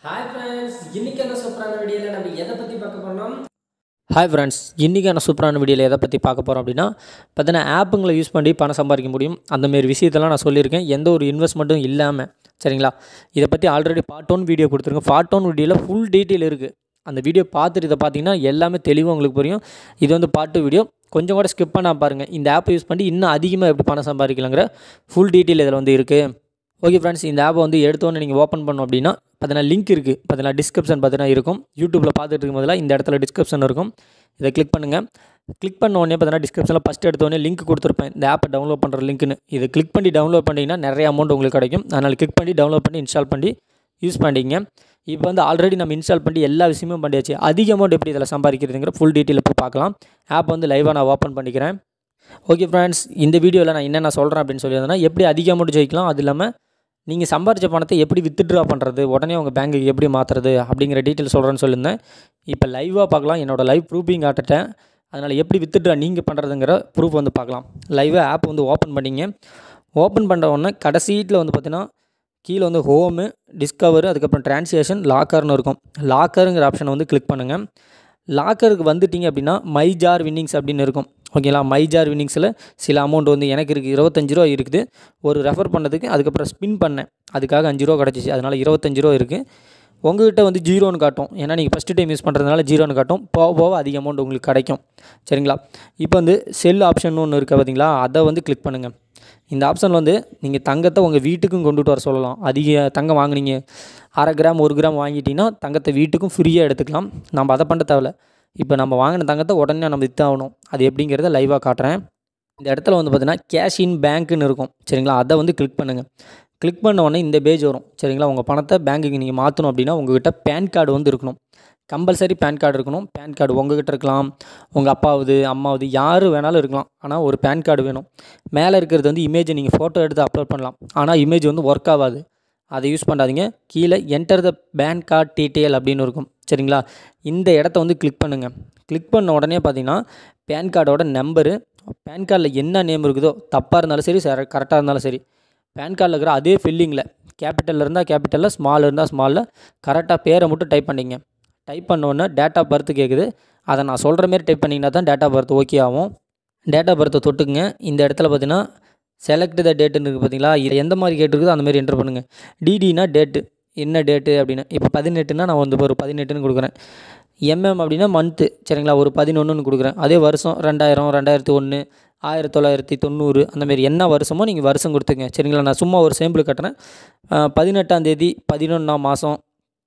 hi friends இன்னைக்கான சூப்பரான வீடியோவில் நம்ம எதை பற்றி பார்க்க போறோம் ஹாய் ஃப்ரெண்ட்ஸ் இன்றைக்கான சூப்பரான வீடியோவில் எதை பற்றி பார்க்க போகிறோம் அப்படின்னா பார்த்தீங்கன்னா ஆப்புங்களை யூஸ் பண்ணி பணம் சம்பாதிக்க முடியும் அந்தமாரி விஷயத்தெல்லாம் நான் சொல்லியிருக்கேன் எந்த ஒரு இன்வெஸ்ட்மெண்ட்டும் இல்லாமல் சரிங்களா இதை பற்றி ஆல்ரெடி பார்ட் ஒன் வீடியோ கொடுத்துருங்க பார்ட் ஒன் வீடியோவில் ஃபுல் டீட்டெயில் இருக்குது அந்த வீடியோ பார்த்துட்டு இதை பார்த்தீங்கன்னா எல்லாமே தெளிவாக உங்களுக்கு புரியும் இது வந்து பார்ட் டூ வீடியோ கொஞ்சம் கூட ஸ்கிப் பண்ணால் பாருங்கள் இந்த ஆப்பை யூஸ் பண்ணி இன்னும் அதிகமாக எப்படி பணம் சம்பாதிக்கலாங்கிற ஃபுல் டீட்டெயில் இதில் வந்து இருக்குது ஓகே ஃப்ரெண்ட்ஸ் இந்த ஆப்பை வந்து எடுத்தோன்னே நீங்கள் ஓப்பன் பண்ணோம் அப்படின்னா பார்த்தீங்கன்னா லிங்க் இருக்குது பார்த்தீங்கன்னா டிஸ்கிரிப்ஷன் பார்த்தீங்கன்னா இருக்கும் யூடியூப்பில் பார்த்துட்டு இருக்கும் போதெல்லாம் இந்த இடத்துல டிஸ்கிரிப்ஷன் இருக்கும் இதை கிளிக் பண்ணுங்கள் கிளிக் பண்ண உடனே பார்த்தீங்கன்னா டிஸ்கிரிப்ஷனில் ஃபஸ்ட் எடுத்தோடனே லிங்க் கொடுத்துருப்பேன் இந்த ஆப்பை டவுன்லோட் பண்ணுற லிங்க்னு இதை கிளிக் பண்ணி டவுன்லோட் பண்ணிங்கன்னா நிறைய அமௌண்ட் உங்களுக்கு கிடைக்கும் அதனால் கிளிக் பண்ணி டவுன்லோட் பண்ணி இன்ஸ்டால் பண்ணி யூஸ் பண்ணிங்க இப்போ வந்து ஆல்ரெடி நம்ம இன்ஸ்டால் பண்ணி எல்லா விஷயமும் பண்ணியாச்சு அதிக அமௌண்ட் எப்படி இதில் சம்பாதிக்கிறதுங்கிற ஃபுல் டீட்டெயில் போய் பார்க்கலாம் ஆப் வந்து லைவாக நான் ஓப்பன் பண்ணிக்கிறேன் ஓகே ஃப்ரெண்ட்ஸ் இந்த வீடியோவில் நான் என்னென்ன சொல்கிறேன் அப்படின்னு சொல்லியிருந்தேன்னா எப்படி அதிக அமௌண்ட் ஜெயிக்கலாம் அது இல்லாமல் நீங்கள் சம்பாரித்த பணத்தை எப்படி வித்ட்ரா பண்ணுறது உடனே உங்கள் பேங்க்குக்கு எப்படி மாற்றுறது அப்படிங்கிற டீட்டெயில் சொல்கிறேன்னு சொல்லியிருந்தேன் இப்போ லைவாக பார்க்கலாம் என்னோடய லைவ் ப்ரூஃபிங் காட்டுட்டேன் அதனால் எப்படி வித்ட்ரா நீங்கள் பண்ணுறதுங்கிற ப்ரூஃப் வந்து பார்க்கலாம் லைவாக ஆப் வந்து ஓப்பன் பண்ணிங்க ஓப்பன் பண்ணுற உடனே கடைசீட்டில் வந்து பார்த்தீங்கன்னா கீழே வந்து ஹோமு டிஸ்கவர் அதுக்கப்புறம் ட்ரான்ஸ்லேஷன் லாக்கர்னு இருக்கும் லாக்கருங்கிற ஆப்ஷனை வந்து கிளிக் பண்ணுங்கள் லாக்கருக்கு வந்துட்டிங்க அப்படின்னா மை ஜார் வின்னிங்ஸ் அப்படின்னு இருக்கும் ஓகேங்களா மை ஜார் வின்னிங்ஸில் சில அமௌண்ட் வந்து எனக்கு இருக்குது இருபத்தஞ்சு ரூபா இருக்குது ஒரு ரெஃபர் பண்ணதுக்கு அதுக்கப்புறம் ஸ்பின் பண்ணேன் அதுக்காக அஞ்சு ரூபா கிடச்சிச்சு அதனால் இருபத்தஞ்சு ரூபா இருக்குது உங்கள்கிட்ட வந்து ஜீரோன்னு காட்டும் ஏன்னா நீங்கள் ஃபஸ்ட்டு டைம் யூஸ் பண்ணுறதுனால ஜீரோன்னு காட்டும் போக போக அதிக அமௌண்ட் உங்களுக்கு கிடைக்கும் சரிங்களா இப்போ வந்து செல் ஆப்ஷன் ஒன்று இருக்குது பார்த்தீங்களா அதை வந்து கிளிக் பண்ணுங்கள் இந்த ஆப்ஷனில் வந்து நீங்கள் தங்கத்தை உங்கள் வீட்டுக்கும் கொண்டுட்டு வர சொல்லலாம் அதிக தங்கம் வாங்குனீங்க அரை கிராம் ஒரு கிராம் வாங்கிட்டீங்கன்னா தங்கத்தை வீட்டுக்கும் ஃப்ரீயாக எடுத்துக்கலாம் நம்ம அதை பண்ண தேவையில்ல இப்போ நம்ம வாங்கின தங்கத்தை உடனே நம்ம விற்றாகணும் அது எப்படிங்கிறத லைவாக காட்டுறேன் இந்த இடத்துல வந்து பார்த்தீங்கன்னா கேஷ் இன் பேங்க்குன்னு இருக்கும் சரிங்களா அதை வந்து கிளிக் பண்ணுங்கள் கிளிக் பண்ண உடனே இந்த பேஜ் வரும் சரிங்களா உங்கள் பணத்தை பேங்க்குக்கு நீங்கள் மாற்றணும் அப்படின்னா உங்கள்கிட்ட பேன் கார்டு வந்து இருக்கணும் கம்பல்சரி பேன் கார்டு இருக்கணும் பேன் கார்டு உங்ககிட்ட இருக்கலாம் உங்கள் அப்பாவது அம்மாவது யார் வேணாலும் இருக்கலாம் ஆனால் ஒரு பேன் கார்டு வேணும் மேலே இருக்கிறது வந்து இமேஜை நீங்கள் ஃபோட்டோ எடுத்து அப்லோட் பண்ணலாம் ஆனால் இமேஜ் வந்து ஒர்க் ஆகாது அதை யூஸ் பண்ணாதீங்க கீழே enter the PAN card detail அப்படின்னு இருக்கும் சரிங்களா இந்த இடத்த வந்து கிளிக் பண்ணுங்கள் கிளிக் பண்ண உடனே பார்த்தீங்கன்னா பேன் கார்டோட நம்பரு பேன் கார்டில் என்ன நேம் இருக்குதோ தப்பாக இருந்தாலும் சரி சரி கரெக்டாக இருந்தாலும் சரி பேன் கார்டில் இருக்கிற அதே ஃபில்லிங்கில் கேபிட்டலில் இருந்தால் கேபிட்டலில் ஸ்மால் இருந்தால் ஸ்மாலில் கரெக்டாக பேரை மட்டும் டைப் பண்ணிங்க டைப் பண்ணோன்னே டேட் ஆஃப் பர்த் கேட்குது அதை நான் சொல்கிற மாரி டைப் பண்ணிங்கன்னா தான் டேட் ஆஃப் பர்த் ஓகே ஆகும் டேட் ஆஃப் பர்த்தை தொட்டுக்குங்க இந்த இடத்துல பார்த்தீங்கன்னா செலக்ட் த டேட்டுன்னு இருக்குது பார்த்தீங்களா இது எந்த மாதிரி கேட்டுருக்குதோ அந்த மாதிரி என்ட்ரு பண்ணுங்கள் டிடினா டேட்டு என்ன டேட்டு அப்படின்னு இப்போ பதினெட்டுனா நான் வந்து ஒரு பதினெட்டுன்னு கொடுக்குறேன் எம்எம் அப்படின்னா மந்த்து சரிங்களா ஒரு பதினொன்றுன்னு கொடுக்குறேன் அதே வருஷம் ரெண்டாயிரம் ரெண்டாயிரத்தி ஒன்று ஆயிரத்தி தொள்ளாயிரத்தி தொண்ணூறு அந்தமாரி என்ன வருஷமோ நீங்கள் வருஷம் கொடுத்துங்க சரிங்களா நான் சும்மா ஒரு சேம்பிள் கட்டுறேன் பதினெட்டாம் தேதி பதினொன்றாம் மாதம்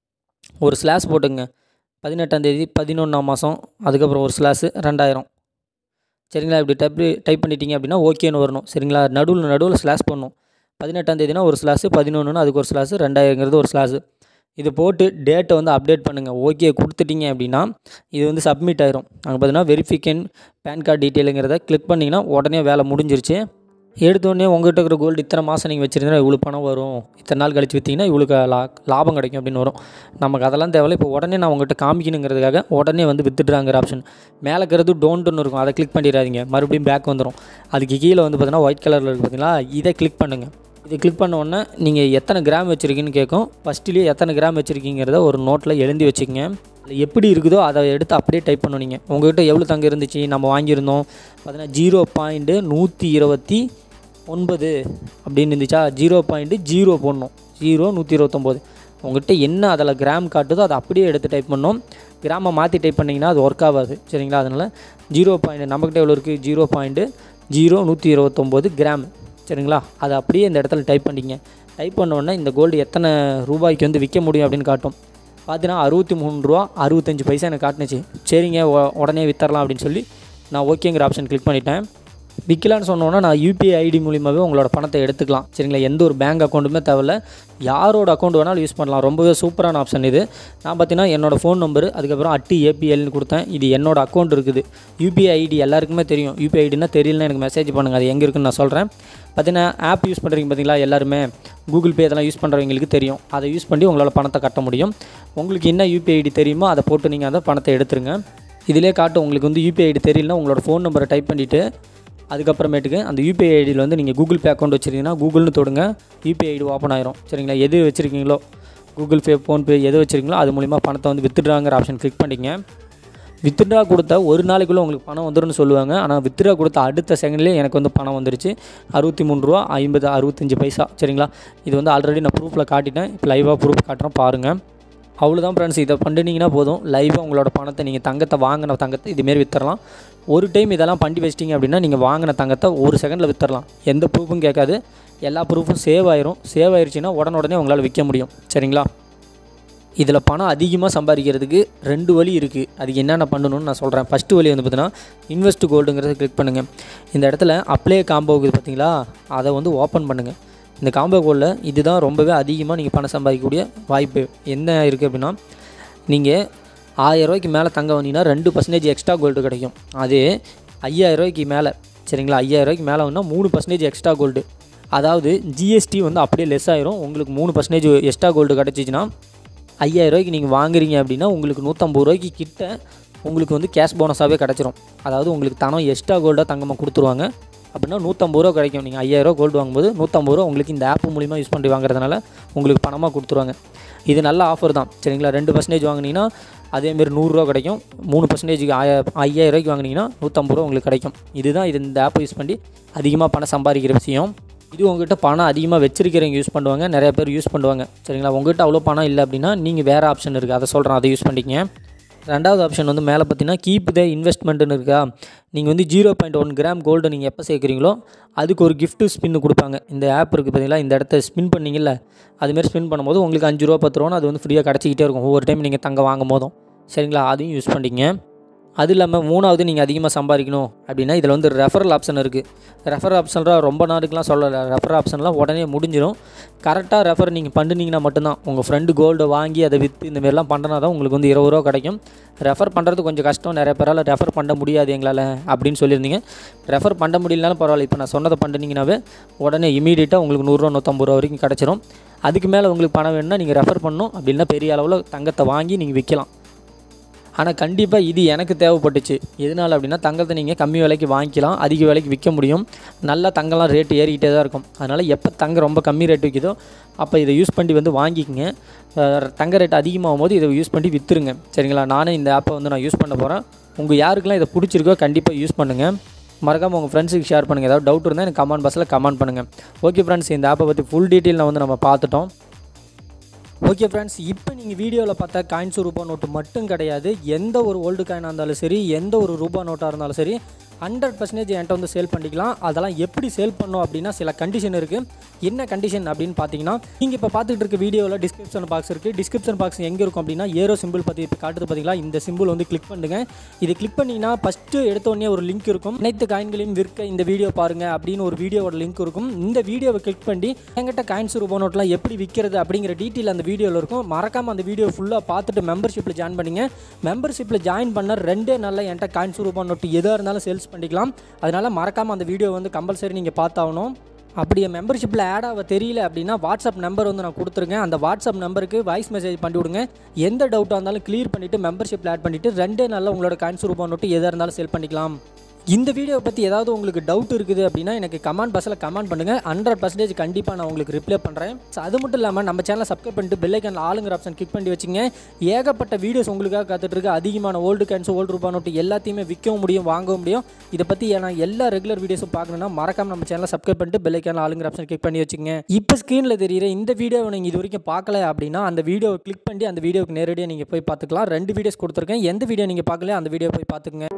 ஒரு ஸ்லாஷ் போட்டுங்க பதினெட்டாம் தேதி பதினொன்றாம் மாதம் அதுக்கப்புறம் ஒரு ஸ்லாஷு ரெண்டாயிரம் சரிங்களா இப்படி டைப் டைப் பண்ணிட்டீங்க அப்படின்னா ஓகேன்னு வரணும் சரிங்களா நடுவில் நடுவில் ஸ்லாஷ் பண்ணணும் பதினெட்டாம் தேதினா ஒரு ஸ்லாஷு பதினொன்றுனா அதுக்கு ஒரு ஸ்லாஷு ரெண்டாயிரங்கிறது ஒரு ஸ்லாஷு இது போட்டு டேட்டை வந்து அப்டேட் பண்ணுங்கள் ஓகே கொடுத்துட்டீங்க அப்படின்னா இது வந்து சப்மிட் ஆயிரும் அங்கே பார்த்தீங்கன்னா வெரிஃபிகேன் பேன் கார்டு டீட்டெயிலுங்கிறத கிளிக் பண்ணிங்கன்னா உடனே வேலை முடிஞ்சிருச்சு எடுத்தோடனே உங்கள்கிட்ட இருக்கிற கோல்டு இத்தனை மாதம் நீங்கள் வச்சுருந்தா இவ்வளோ பணம் வரும் இத்தனை நாள் கழிச்சு விற்றிங்கன்னா இவ்வளோ லா லாபம் கிடைக்கும் அப்படின்னு வரும் நமக்கு அதெல்லாம் தேவையில்ல இப்போ உடனே நான் உங்கள்கிட்ட காமிக்கணுங்கிறதுக்காக உடனே வந்து வித்துட்றாங்கிற ஆப்ஷன் மேலே இருக்கிறது டோன்ட்டுன்னு இருக்கும் அதை கிளிக் பண்ணிடாதீங்க மறுபடியும் பேக் வந்துடும் அதுக்கு கீழே வந்து பார்த்தீங்கன்னா ஒயிட் கலரில் இருக்குது பார்த்தீங்களா இதை கிளிக் பண்ணுங்கள் இது கிளிக் பண்ண உடனே நீங்கள் எத்தனை கிராம் வச்சுருக்கீங்கன்னு கேட்கும் ஃபஸ்ட்லேயே எத்தனை கிராம் வச்சுருக்கீங்கிறத ஒரு நோட்டில் எழுதி வச்சுக்கங்க எப்படி இருக்குதோ அதை எடுத்து அப்படியே டைப் பண்ணணும் நீங்கள் உங்கள்கிட்ட எவ்வளோ தங்க இருந்துச்சு நம்ம வாங்கியிருந்தோம் பார்த்தீங்கன்னா ஜீரோ பாயிண்ட்டு நூற்றி இருபத்தி ஒன்பது அப்படின்னு இருந்துச்சா ஜீரோ பாயிண்ட்டு ஜீரோ போடணும் ஜீரோ நூற்றி இருபத்தொம்போது உங்கள்கிட்ட என்ன அதில் கிராம் காட்டுதோ அதை அப்படியே எடுத்து டைப் பண்ணோம் கிராமை மாற்றி டைப் பண்ணிங்கன்னா அது ஒர்க் ஆகாது சரிங்களா அதனால் ஜீரோ பாயிண்ட் நம்மக்கிட்ட எவ்வளோ இருக்குது ஜீரோ பாயிண்ட்டு ஜீரோ நூற்றி இருபத்தொம்போது கிராம் சரிங்களா அதை அப்படியே இந்த இடத்துல டைப் பண்ணிங்க டைப் பண்ணோடனே இந்த கோல்டு எத்தனை ரூபாய்க்கு வந்து விற்க முடியும் அப்படின்னு காட்டும் பார்த்தீங்கன்னா அறுபத்தி மூணு ரூபா அறுபத்தஞ்சு பைசா எனக்கு காட்டுனுச்சு சரிங்க உடனே வித்தரலாம் அப்படின்னு சொல்லி நான் ஓகேங்கிற ஆப்ஷன் கிளிக் பண்ணிட்டேன் விற்கலான்னு சொன்னோன்னா நான் யூபிஐ ஐடி மூலியமாகவே உங்களோட பணத்தை எடுத்துக்கலாம் சரிங்களா எந்த ஒரு பேங்க் அக்கௌண்ட்டுமே தேவையில்ல யாரோட அக்கௌண்ட் வேணாலும் யூஸ் பண்ணலாம் ரொம்பவே சூப்பரான ஆப்ஷன் இது நான் பார்த்தீங்கன்னா என்னோடய ஃபோன் நம்பர் அதுக்கப்புறம் அட்டி ஏபிஎல்னு கொடுத்தேன் இது என்னோட அக்கௌண்ட் இருக்குது யூபிஐ ஐடி எல்லாருக்குமே தெரியும் யூபிஐ ஐடினா தெரியலனா எனக்கு மெசேஜ் பண்ணுங்கள் அது எங்கே இருக்குன்னு நான் சொல்கிறேன் பார்த்தீங்கன்னா ஆப் யூஸ் பண்ணுறீங்க பார்த்தீங்களா எல்லாருமே கூகுள் பே இதெல்லாம் யூஸ் பண்ணுறவங்களுக்கு தெரியும் அதை யூஸ் பண்ணி உங்களால் பணத்தை கட்ட முடியும் உங்களுக்கு என்ன யூபிஐ ஐடி தெரியுமோ அதை போட்டு நீங்கள் அந்த பணத்தை எடுத்துருங்க இதிலே காட்டும் உங்களுக்கு வந்து யூபிஐ ஐடி தெரியலனா உங்களோட ஃபோன் நம்பரை டைப் பண்ணிவிட்டு அதுக்கப்புறமேட்டுக்கு அந்த யூபிஐ ஐடியில் வந்து நீங்கள் கூகுள் பே அக்கௌண்ட் வச்சுருந்தீங்கன்னா கூகுள்னு தொடுங்க யூபிஐ ஐடி ஓப்பன் ஆயிரும் சரிங்களா எது வச்சுருக்கீங்களோ கூகுள் பே ஃபோன்பே எது வச்சுருக்கீங்களோ அது மூலிமா பணத்தை வந்து வித்துட்றாங்கிற ஆப்ஷன் கிளிக் பண்ணிங்க வித்ட்ரா கொடுத்த ஒரு நாளைக்குள்ளே உங்களுக்கு பணம் வந்துடும்னு சொல்லுவாங்க ஆனால் வித்ட்ரா கொடுத்த அடுத்த செகண்ட்லேயே எனக்கு வந்து பணம் வந்துருச்சு அறுபத்தி மூணு ரூபா ஐம்பது அறுபத்தஞ்சு பைசா சரிங்களா இது வந்து ஆல்ரெடி நான் ப்ரூஃபில் காட்டிட்டேன் இப்போ லைவாக ப்ரூஃப் காட்டுறேன் பாருங்கள் அவ்வளோதான் ஃப்ரெண்ட்ஸ் இதை பண்ணினீங்கன்னா போதும் லைவாக உங்களோட பணத்தை நீங்கள் தங்கத்தை வாங்கின தங்கத்தை இதுமாரி வித்துடலாம் ஒரு டைம் இதெல்லாம் பண்ணி வச்சிட்டிங்க அப்படின்னா நீங்கள் வாங்கின தங்கத்தை ஒரு செகண்டில் வித்துடலாம் எந்த ப்ரூஃபும் கேட்காது எல்லா ப்ரூஃபும் சேவ் ஆயிரும் சேவ் ஆயிருச்சுன்னா உடனுடனே உங்களால் விற்க முடியும் சரிங்களா இதில் பணம் அதிகமாக சம்பாதிக்கிறதுக்கு ரெண்டு வழி இருக்குது அதுக்கு என்னென்ன பண்ணணும்னு நான் சொல்கிறேன் ஃபஸ்ட்டு வழி வந்து பார்த்தீங்கன்னா இன்வெஸ்ட் கோல்டுங்கிறத கிளிக் பண்ணுங்கள் இந்த இடத்துல அப்ளை காம்போ இருக்குது பார்த்தீங்களா அதை வந்து ஓப்பன் பண்ணுங்கள் இந்த காம்போ கோல்டில் இதுதான் ரொம்பவே அதிகமாக நீங்கள் பணம் சம்பாதிக்கக்கூடிய வாய்ப்பு என்ன இருக்குது அப்படின்னா நீங்கள் ஆயிரம் ரூபாய்க்கு மேலே தங்க வந்தீங்கன்னா ரெண்டு பர்சன்டேஜ் எக்ஸ்ட்ரா கோல்டு கிடைக்கும் அதே ஐயாயிரம் ரூபாய்க்கு மேலே சரிங்களா ஐயாயிரம் ரூபாய்க்கு மேலே வந்தால் மூணு பர்சன்டேஜ் எக்ஸ்ட்ரா கோல்டு அதாவது ஜிஎஸ்டி வந்து அப்படியே லெஸ் ஆயிரும் உங்களுக்கு மூணு பர்சன்டேஜ் எக்ஸ்ட்ரா கோல்டு கிடச்சிச்சின்னா ஐயாயிரம் ரூபாய்க்கு நீங்கள் வாங்குறீங்க அப்படின்னா உங்களுக்கு நூற்றம்பது ரூபாய்க்கு கிட்ட உங்களுக்கு வந்து கேஷ் போனஸாகவே கிடச்சிரும் அதாவது உங்களுக்கு தனம் எக்ஸ்ட்ரா கோல்டாக தங்கமாக கொடுத்துருவாங்க அப்படின்னா நூற்றம்பது ரூபா கிடைக்கும் நீங்கள் ஐயாயிரம் கோல்டு வாங்கும்போது நூற்றம்பது ரூபா உங்களுக்கு இந்த ஆப் மூலிமா யூஸ் பண்ணி வாங்குறதுனால உங்களுக்கு பணமாக கொடுத்துருவாங்க இது நல்ல ஆஃபர் தான் சரிங்களா ரெண்டு பர்சன்டேஜ் வாங்கினீங்கன்னா அதேமாரி நூறுரூவா கிடைக்கும் மூணு பர்சன்டேஜுக்கு ஆய ஐயாயிரம் ரூபாய்க்கு வாங்கினீங்கன்னா நூற்றம்பது ரூபா உங்களுக்கு கிடைக்கும் இதுதான் இது இந்த ஆப்பை யூஸ் பண்ணி அதிகமாக பணம் சம்பாதிக்கிற விஷயம் இது உங்ககிட்ட பணம் அதிகமாக வச்சிருக்கிறவங்க யூஸ் பண்ணுவாங்க நிறைய பேர் யூஸ் பண்ணுவாங்க சரிங்களா உங்ககிட்ட அவ்வளோ பணம் இல்லை அப்படின்னா நீங்கள் வேறு ஆப்ஷன் இருக்குது அதை சொல்கிறேன் அதை யூஸ் பண்ணிக்கங்க ரெண்டாவது ஆப்ஷன் வந்து மேலே பார்த்தீங்கன்னா கீப் த இன்வெஸ்ட்மெண்ட்னு இருக்கா நீங்கள் வந்து zero point one gram gold நீங்கள் எப்போ சேர்க்குறீங்களோ அதுக்கு ஒரு gift ஸ்பின்னு கொடுப்பாங்க இந்த ஆப் இருக்குது பார்த்தீங்களா இந்த இடத்த ஸ்பின் பண்ணீங்கல்ல அதுமாரி ஸ்பின் பண்ணும்போது உங்களுக்கு அஞ்சு ரூபா பத்து ரூபான்னு அது வந்து ஃப்ரீயாக கிடச்சிக்கிட்டே இருக்கும் ஒவ்வொரு டைம் நீங்கள் தங்க வாங்கும் போதும் சரிங்களா அதையும் யூஸ் பண்ணிங்க அது இல்லாமல் மூணாவது நீங்கள் அதிகமாக சம்பாதிக்கணும் அப்படின்னா இதில் வந்து ரெஃபரல் ஆப்ஷன் இருக்குது ரெஃபர் ஆப்ஷன்லாம் ரொம்ப நாளுக்குலாம் சொல்லலை ரெஃபர் ஆப்ஷன்லாம் உடனே முடிஞ்சிடும் கரெக்டாக ரெஃபர் நீங்கள் பண்ணினீங்கன்னா மட்டும்தான் உங்கள் ஃப்ரெண்டு கோல்டை வாங்கி அதை விற்று இந்த மாதிரிலாம் பண்ணுறனா தான் உங்களுக்கு வந்து இருபது ரூபா கிடைக்கும் ரெஃபர் பண்ணுறது கொஞ்சம் கஷ்டம் நிறைய பேரால் ரெஃபர் பண்ண முடியாது எங்களால் அப்படின்னு சொல்லியிருந்தீங்க ரெஃபர் பண்ண முடியலனாலும் பரவாயில்ல இப்போ நான் சொன்னதை பண்ணினீங்கன்னாவே உடனே இமீடியட்டாக உங்களுக்கு நூறுரூவா நூற்றம்பது ரூபா வரைக்கும் கிடச்சிரும் அதுக்கு மேலே உங்களுக்கு பணம் வேணும்னா நீங்கள் ரெஃபர் பண்ணணும் அப்படின்னா பெரிய அளவில் தங்கத்தை வாங்கி நீங்கள் விற்கலாம் ஆனால் கண்டிப்பாக இது எனக்கு தேவைப்பட்டுச்சு எதனால் அப்படின்னா தங்கத்தை நீங்கள் கம்மி விலைக்கு வாங்கிக்கலாம் அதிக விலைக்கு விற்க முடியும் நல்லா தங்கம்லாம் ரேட்டு ஏறிக்கிட்டே தான் இருக்கும் அதனால் எப்போ தங்கம் ரொம்ப கம்மி ரேட் விற்கிதோ அப்போ இதை யூஸ் பண்ணி வந்து வாங்கிக்கங்க அஹ் தங்க ரேட் அதிகமாகும் போது இதை யூஸ் பண்ணி விற்றுருங்க சரிங்களா நானே இந்த ஆப்பை வந்து நான் யூஸ் பண்ண போகிறேன் உங்கள் யாருக்கெல்லாம் இதை பிடிச்சிருக்கோ கண்டிப்பாக யூஸ் பண்ணுங்கள் மறக்காமல் உங்கள் ஃப்ரெண்ட்ஸுக்கு ஷேர் பண்ணுங்கள் ஏதாவது டவுட் இருந்தால் எனக்கு கமெண்ட் பாக்ஸில் கமெண்ட் பண்ணுங்கள் ஓகே ஃப்ரெண்ட்ஸ் இந்த ஆப்பை பற்றி ஃபுல் டீட்டெயில் நான் வந்து நம்ம பார்த்துட்டோம் ஓகே ஃப்ரெண்ட்ஸ் இப்போ நீங்கள் வீடியோவில் பார்த்தா காயின்ஸ் ரூபா நோட்டு மட்டும் கிடையாது எந்த ஒரு ஓல்டு காயினாக இருந்தாலும் சரி எந்த ஒரு ரூபா நோட்டாக இருந்தாலும் சரி ஹண்ட்ரட் பர்சன்டேஜ் என்கிட்ட வந்து சேல் பண்ணிக்கலாம் அதெல்லாம் எப்படி சேல் பண்ணோம் அப்படின்னா சில கண்டிஷன் இருக்குது என்ன கண்டிஷன் அப்படின்னு பார்த்தீங்கன்னா நீங்கள் இப்போ பார்த்துட்டு இருக்க வீடியோவில் டிஸ்கிரிப்ஷன் பாக்ஸ் இருக்குது டிஸ்கிரிப்ஷன் பாக்ஸ் எங்கே இருக்கும் அப்படின்னா ஏரோ சிம்பிள் பற்றி இப்போ காட்டுது பார்த்தீங்களா இந்த சிம்பிள் வந்து கிளிக் பண்ணுங்க இது கிளிக் பண்ணிங்கன்னா ஃபஸ்ட்டு எடுத்தோடனே ஒரு லிங்க் இருக்கும் அனைத்து காயின்களையும் விற்க இந்த வீடியோ பாருங்கள் அப்படின்னு ஒரு வீடியோவோட லிங்க் இருக்கும் இந்த வீடியோவை கிளிக் பண்ணி என்கிட்ட காயின்ஸ் ரூபா நோட்லாம் எப்படி விற்கிறது அப்படிங்கிற டீட்டெயில் அந்த வீடியோவில் இருக்கும் மறக்காமல் அந்த வீடியோ ஃபுல்லாக பார்த்துட்டு மெம்பர்ஷிப்பில் ஜாயின் பண்ணிங்க மெம்பர்ஷிப்பில் ஜாயின் பண்ண ரெண்டே நாளில் என்கிட்ட காயின்ஸ் ரூபா நோட்டு எதாக இருந்தாலும் சேல்ஸ் பண்ணிக்கலாம் அதனால் மறக்காமல் அந்த வீடியோ வந்து கம்பல்சரி நீங்கள் பார்த்தாகணும் அப்படி என் மெம்பர்ஷிப்பில் ஆட் ஆக தெரியல அப்படின்னா வாட்ஸ்அப் நம்பர் வந்து நான் கொடுத்துருக்கேன் அந்த வாட்ஸ்அப் நம்பருக்கு வாய்ஸ் மெசேஜ் பண்ணி விடுங்க எந்த டவுட்டாக இருந்தாலும் கிளியர் பண்ணிவிட்டு மெம்பர்ஷிப்பில் ஆட் பண்ணிவிட்டு ரெண்டே நாளில் உங்களோட காயின்ஸ் ரூபா நோட்டு எதாக இருந்தாலும் சேல் பண்ணிக்கலாம் இந்த வீடியோவை பற்றி ஏதாவது உங்களுக்கு டவுட் இருக்குது அப்படின்னா எனக்கு கமெண்ட் பாக்ஸில் கமெண்ட் பண்ணுங்கள் ஹண்ட்ரட் பர்சன்டேஜ் கண்டிப்பாக நான் உங்களுக்கு ரிப்ளை பண்ணுறேன் ஸோ அது மட்டும் இல்லாமல் நம்ம சேனலை சப்ஸ்கிரைப் பண்ணிட்டு பெல்லைக்கான ஆளுங்கிற ஆப்ஷன் கிளிக் பண்ணி வச்சுங்க ஏகப்பட்ட வீடியோஸ் உங்களுக்காக காத்துட்டு இருக்கு அதிகமான ஓல்டு கேன்ஸ் ஓல்டு ரூபா நோட்டு எல்லாத்தையுமே விற்கவும் முடியும் வாங்கவும் முடியும் இதை பற்றி நான் எல்லா ரெகுலர் வீடியோஸும் பார்க்கணுன்னா மறக்காம நம்ம சேனலை சப்ஸ்கிரைப் பண்ணிட்டு பெல்லைக்கான ஆளுங்கிற ஆப்ஷன் கிளிக் பண்ணி வச்சுங்க இப்போ ஸ்க்ரீனில் தெரியுற இந்த வீடியோவை நீங்கள் இது வரைக்கும் பார்க்கல அப்படின்னா அந்த வீடியோவை கிளிக் பண்ணி அந்த வீடியோவுக்கு நேரடியாக நீங்கள் போய் பார்த்துக்கலாம் ரெண்டு வீடியோஸ் கொடுத்துருக்கேன் எந்த வீடியோ நீங்கள் பார்க்கல அந்த வீடியோ போய் பார்த்துக்குங்க